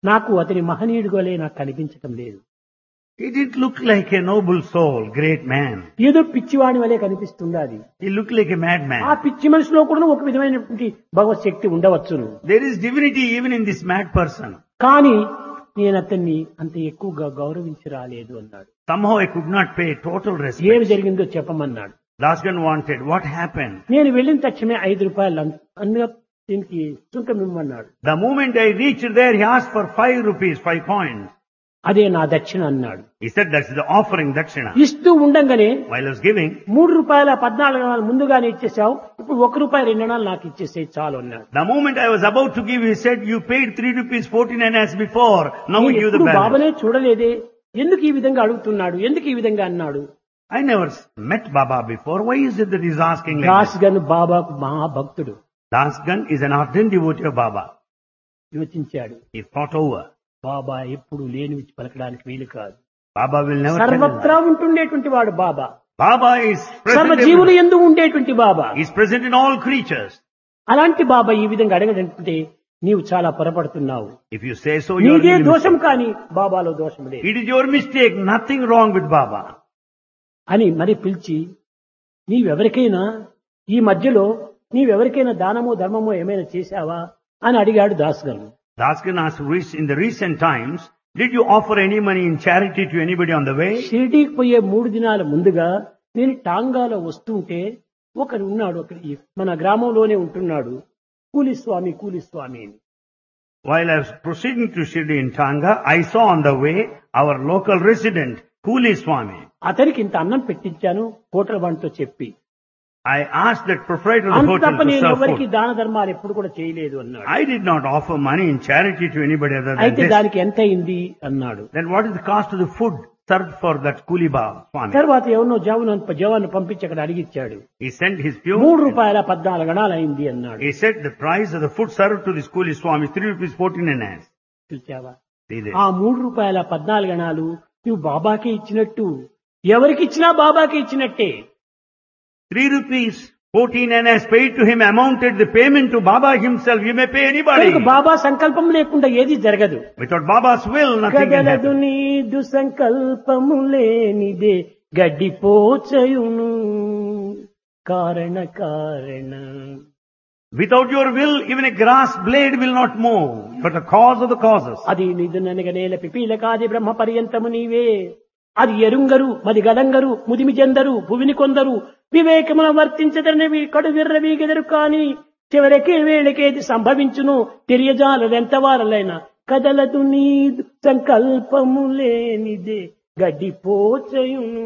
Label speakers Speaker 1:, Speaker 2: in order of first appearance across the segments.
Speaker 1: నాకు అతని మహనీయుడుగోలే నాకు కనిపించటం లేదు
Speaker 2: He didn't look like a noble soul, great man.
Speaker 1: ఏదో పిచ్చివాడి వలె కనిపిస్తుండాలి
Speaker 2: He looked like a
Speaker 1: ఆ
Speaker 2: madman.
Speaker 1: పిచ్చి మనిషిలో కూడా ఒక విధమైనటువంటి భగవత్ శక్తి ఉండవచ్చును
Speaker 2: There is divinity even in this mad person.
Speaker 1: కానీ నేను అతన్ని అంత ఎక్కువగా గౌరవించి రాలేదు అన్నాడు
Speaker 2: Somehow I could not pay total
Speaker 1: ఏమి
Speaker 2: respect.
Speaker 1: జరిగిందో చెప్పమన్నాడు
Speaker 2: Dasgan wanted. What happened?
Speaker 1: నేను వెళ్ళిన తక్షణమే ఐదు రూపాయలు అన్- అన్నిగా దీనికి సుంకం ఇమ్మన్నాడు
Speaker 2: The moment I reached there, he asked for five rupees, five coins.
Speaker 1: అదే నా దక్షిణ అన్నాడు
Speaker 2: He said that's the offering dakshina.
Speaker 1: ఇస్తూ ఉండంగానే
Speaker 2: While I was giving,
Speaker 1: మూడు రూపాయల పద్నాలుగు అణాలు ముందుగానే ఇచ్చేసావు ఇప్పుడు ఒక రూపాయి రెండు అణాలు నాకు ఇచ్చేసేది చాలు అన్నాడు
Speaker 2: the moment I was about to give, he said, you paid three rupees fourteen and as before. Now we
Speaker 1: నేను
Speaker 2: give the
Speaker 1: ఎప్పుడు
Speaker 2: balance.
Speaker 1: బాబానే చూడలేదే ఎందుకు ఈ విధంగా అడుగుతున్నాడు ఎందుకు ఈ విధంగా అన్నాడు
Speaker 2: I never s- met Baba before. Why is it that he's asking like
Speaker 1: Das
Speaker 2: this?
Speaker 1: Gan బాబాకు మహాభక్తుడు
Speaker 2: Dasgan is an ardent devotee of Baba.
Speaker 1: యోచించాడు
Speaker 2: He thought over.
Speaker 1: బాబా ఎప్పుడు లేనివి పలకడానికి వీలు కాదు
Speaker 2: Baba will never tell him
Speaker 1: సర్వత్రా
Speaker 2: that.
Speaker 1: ఉంటుండేటువంటి వాడు బాబా
Speaker 2: Baba is
Speaker 1: సర్వ
Speaker 2: present,
Speaker 1: జీవులు
Speaker 2: everywhere.
Speaker 1: ఎందు ఉండేటువంటి బాబా
Speaker 2: He is present in all creatures.
Speaker 1: అలాంటి బాబా ఈ విధంగా అడగడంటే నీవు చాలా పొరపడుతున్నావు
Speaker 2: If you say so, you are
Speaker 1: నీదే
Speaker 2: making
Speaker 1: దోషం
Speaker 2: mistake.
Speaker 1: కానీ బాబాలో దోషం లేదు
Speaker 2: It is your mistake. Nothing wrong with Baba.
Speaker 1: అని మరి పిలిచి నీవెవరికైనా ఈ మధ్యలో నీవెవరికైనా దానమో ధర్మమో ఏమైనా చేశావా అని అడిగాడు దాస్ గారు
Speaker 2: Dasgan asked rec- in the recent times, did you offer any money in charity to anybody on the way?
Speaker 1: షిరిడీకి పోయే మూడు దినాల ముందుగా నేను టాంగాలో వస్తుంటే ఒకరు ఉన్నాడు ఒకరి మన గ్రామంలోనే ఉంటున్నాడు కూలి స్వామి కూలి స్వామి అని
Speaker 2: While I was proceeding to Shirdi in Tanga, I saw on the way our local resident, Kuli Swami.
Speaker 1: అతనికి ఇంత అన్నం పెట్టించాను హోటల్ వాడితో చెప్పి
Speaker 2: I asked that proprietor of the
Speaker 1: అంత
Speaker 2: hotel
Speaker 1: తప్ప
Speaker 2: to
Speaker 1: నేను
Speaker 2: serve
Speaker 1: ఎవరికి
Speaker 2: food.
Speaker 1: దాన ధర్మాలు ఎప్పుడు కూడా చేయలేదు అన్నాడు
Speaker 2: I did not offer money in charity to anybody other than
Speaker 1: అయితే
Speaker 2: this.
Speaker 1: దానికి ఎంత అయింది అన్నాడు
Speaker 2: Then what is the cost of the food served for that Kuli Ba Swami?
Speaker 1: తర్వాత ఎవరినో జవాను జవాను పంపించి అక్కడ అడిగిచ్చాడు
Speaker 2: He sent his
Speaker 1: మూడు
Speaker 2: pew.
Speaker 1: రూపాయల పద్నాలుగు గణాలు అయింది అన్నాడు
Speaker 2: He said the price of the food served to this Kuli Swami is three rupees fourteen and as.
Speaker 1: చూచావా
Speaker 2: See this.
Speaker 1: ఆ మూడు రూపాయల పద్నాలుగు గణాలు నువ్వు బాబాకే ఇచ్చినట్టు ఎవరికి ఇచ్చినా బాబాకే ఇచ్చినట్టే
Speaker 2: Three rupees fourteen and as paid to him amounted the payment to Baba himself. You may pay anybody.
Speaker 1: కనుక బాబా సంకల్పం లేకుండా ఏది జరగదు
Speaker 2: Without Baba's will, nothing can
Speaker 1: కదలదు
Speaker 2: happen.
Speaker 1: నీదు సంకల్పము లేనిదే గడ్డిపోచయును కారణ కారణ
Speaker 2: Without your will, even a grass blade will not move. But the cause of the causes.
Speaker 1: అది నిధుననగ నేల పిపీలకాది బ్రహ్మ పర్యంతము నీవే అది ఎరుంగరు మది గడంగరు ముదిమి చెందరు భువిని కొందరు వివేకమున వర్తించదనవి కడు విర్రవీగెదరు కాని చివరికి వేళకేది సంభవించును తెలియజాలదెంత వారలైన కదలదు నీ సంకల్పము లేనిదే గడ్డిపోచయును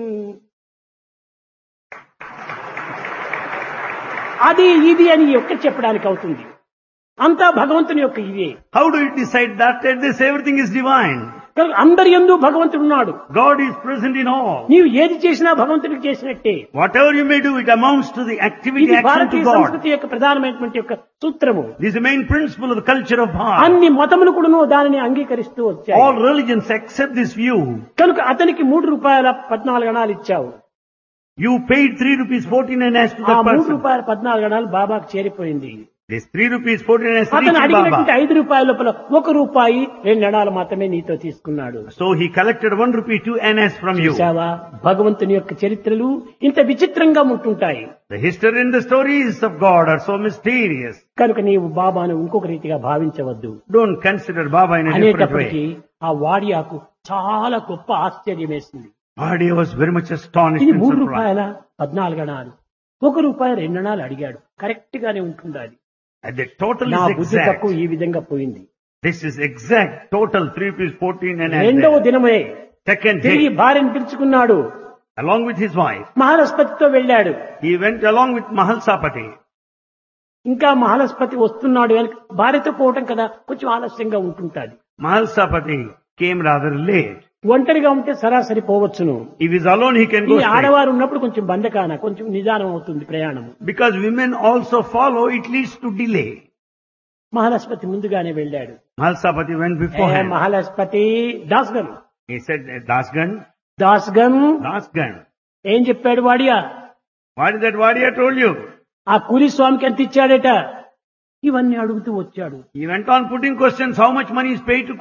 Speaker 1: అది ఇది అని ఒక్క చెప్పడానికి అవుతుంది అంతా భగవంతుని యొక్క ఇవే
Speaker 2: How do you decide that? That this everything is divine.
Speaker 1: కనుక అందరి ఎందు భగవంతుడు ఉన్నాడు
Speaker 2: God is present in all.
Speaker 1: నీవు ఏది చేసినా భగవంతుడికి చేసినట్టే
Speaker 2: Whatever you may do, it amounts to the activity,
Speaker 1: ఇది
Speaker 2: action
Speaker 1: భారతీయ
Speaker 2: to God.
Speaker 1: సంస్కృతి యొక్క ప్రధానమైనటువంటి యొక్క సూత్రము
Speaker 2: This is the main principle of the culture of Bharat.
Speaker 1: అన్ని మతములు కూడాను దానిని అంగీకరిస్తూ
Speaker 2: All
Speaker 1: వచ్చాయి
Speaker 2: religions accept this view.
Speaker 1: కనుక అతనికి మూడు రూపాయల పద్నాలుగు గణాలు ఇచ్చావు
Speaker 2: You paid three rupees fourteen and as to
Speaker 1: ఆ
Speaker 2: that
Speaker 1: మూడు
Speaker 2: person.
Speaker 1: రూపాయల పద్నాలుగు గణాలు బాబాకు చేరిపోయింది
Speaker 2: This three rupees fourteen and as
Speaker 1: అతను
Speaker 2: reached
Speaker 1: అడిగినటువంటి
Speaker 2: Baba.
Speaker 1: ఐదు రూపాయల లోపల ఒక రూపాయి రెండు గణాలు మాత్రమే నీతో తీసుకున్నాడు
Speaker 2: So he collected one rupee two NS from you.
Speaker 1: చూశావా భగవంతుని యొక్క చరిత్రలు ఇంత విచిత్రంగా ఉంటుంటాయి
Speaker 2: The history and the stories of God are so mysterious.
Speaker 1: కనుక నీవు బాబాను ఇంకొక రీతిగా భావించవద్దు
Speaker 2: Don't consider Baba in a different
Speaker 1: అనేటప్పటికీ
Speaker 2: way.
Speaker 1: ఆ వాడియాకు చాలా గొప్ప ఆశ్చర్యం వేసింది
Speaker 2: Bhadia was very much astonished
Speaker 1: ఇది
Speaker 2: and
Speaker 1: మూడు
Speaker 2: surprised.
Speaker 1: రూపాయల పద్నాలుగు అణాలు ఒక రూపాయి రెండు అణాలు అడిగాడు కరెక్ట్ గానే ఉంటుండాలి
Speaker 2: And the total
Speaker 1: నా
Speaker 2: is
Speaker 1: బుద్ధి
Speaker 2: exact.
Speaker 1: తక్కువ ఈ విధంగా పోయింది
Speaker 2: This is exact total three rupees fourteen and as
Speaker 1: రెండవ
Speaker 2: there.
Speaker 1: దినమే
Speaker 2: Second
Speaker 1: తిరిగి
Speaker 2: day,
Speaker 1: భార్యను పిలుచుకున్నాడు
Speaker 2: along with his wife,
Speaker 1: మహాలస్పతితో వెళ్ళాడు
Speaker 2: he went along with Mahalsapati.
Speaker 1: ఇంకా మహాలస్పతి వస్తున్నాడు అని భార్యతో పోవటం కదా కొంచెం ఆలస్యంగా ఉంటుంటాది
Speaker 2: Mahalsapati came rather late.
Speaker 1: ఒంటరిగా ఉంటే సరాసరి పోవచ్చును
Speaker 2: If he's alone, he can
Speaker 1: ఈ
Speaker 2: go straight.
Speaker 1: ఆడవారు ఉన్నప్పుడు కొంచెం బంధకాన కొంచెం నిదానం అవుతుంది ప్రయాణం
Speaker 2: Because women also follow, it leads to delay.
Speaker 1: మహాలస్పతి ముందుగానే వెళ్ళాడు
Speaker 2: Mahalsapati went
Speaker 1: A
Speaker 2: beforehand.
Speaker 1: మహాలస్పతి దాస్గన్
Speaker 2: He said, Dasgan,
Speaker 1: దాస్గన్
Speaker 2: Dasgan.
Speaker 1: ఏం చెప్పాడు Wadia
Speaker 2: What is that Vadia told you?
Speaker 1: ఆ కూలి స్వామికి ఎంత ఇచ్చాడట ఇవన్నీ అడుగుతూ వచ్చాడు
Speaker 2: He went on putting questions, how much money is paid to